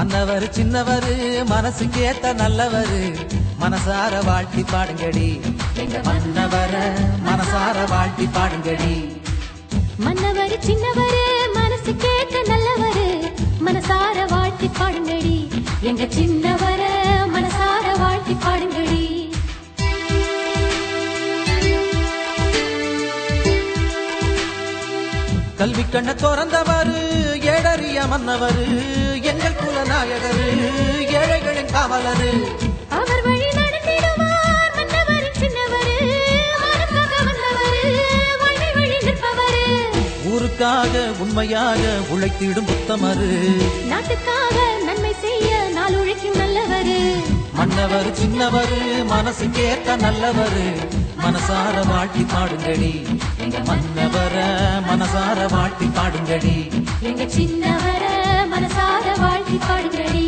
மன்னவர் சின்னவர் மனசுக்கேத்த நல்லவர் மனசார வாழ்த்தி பாடுங்கடி எங்க மன்னவர மனசார வாழ்த்தி பாடுங்கடி மன்னவர் சின்னவர் மனசு கேட்ட நல்லவர் மனசார வாழ்த்தி பாடுங்கடி எங்க சின்னவர மனசார வாழ்த்தி பாடுங்கடி கல்வி கண்ண திறந்தவர் ஏடறிய மன்னவர் எங்கள் குலநாயகர் ஏழைகளின் காவலர் அவர் வழி நடத்திடுவார் மன்னவர் சின்னவர் மனசாக வந்தவர் வாழ்வை வழி நிற்பவர் ஊருக்காக உண்மையாக உழைத்திடும் உத்தமரு நாட்டுக்காக நன்மை செய்ய நாள் உழைக்கும் நல்லவர் மன்னவர் சின்னவர் மனசுக்கேத்த நல்லவர் மனசார வாழ்த்தி பாடுங்கடி எங்க மன்னவர மனசார வாழ்த்தி பாடுங்கடி எங்க சின்னவர மனசார வாழ்த்தி பாடுங்கடி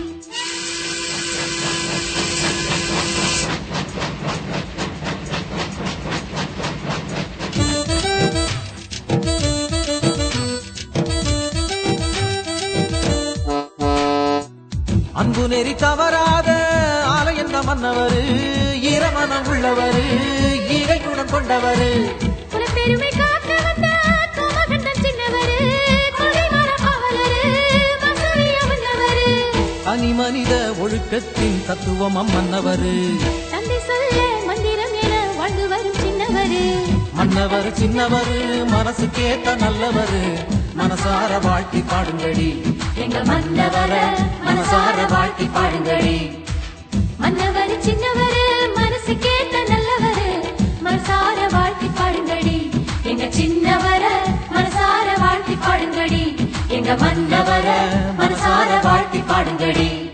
அன்பு நெறி தவறாத ஆலயந்த மன்னவர் ஈரமனம் உள்ளவர் ஈகை குணம் கொண்டவர் குலப்பெருமை காக்க வந்த கோமகண்டன் சின்னவர் கொலைமர காவலர் வசூலிய வந்தவர் தனி மனித ஒழுக்கத்தின் தத்துவம் அம்மன்னவர் தந்தை சொல்ல மந்திரம் என வாழ்ந்து வரும் சின்னவர் மன்னவர் சின்னவர் மனசுக்கேத்த நல்லவர் மனசார வாழ்த்தி பாடுங்கடி எங்க மன்னவர மனசார வாழ்த்தி பாடுங்கடி மன்னவர் சின்னவர் மனசு கேட்ட நல்லவர் மனசார வாழ்த்தி பாடுங்கடி எங்க சின்னவர மனசார வாழ்த்தி பாடுங்கடி எங்க மன்னவர மனசார வாழ்த்தி பாடுங்கடி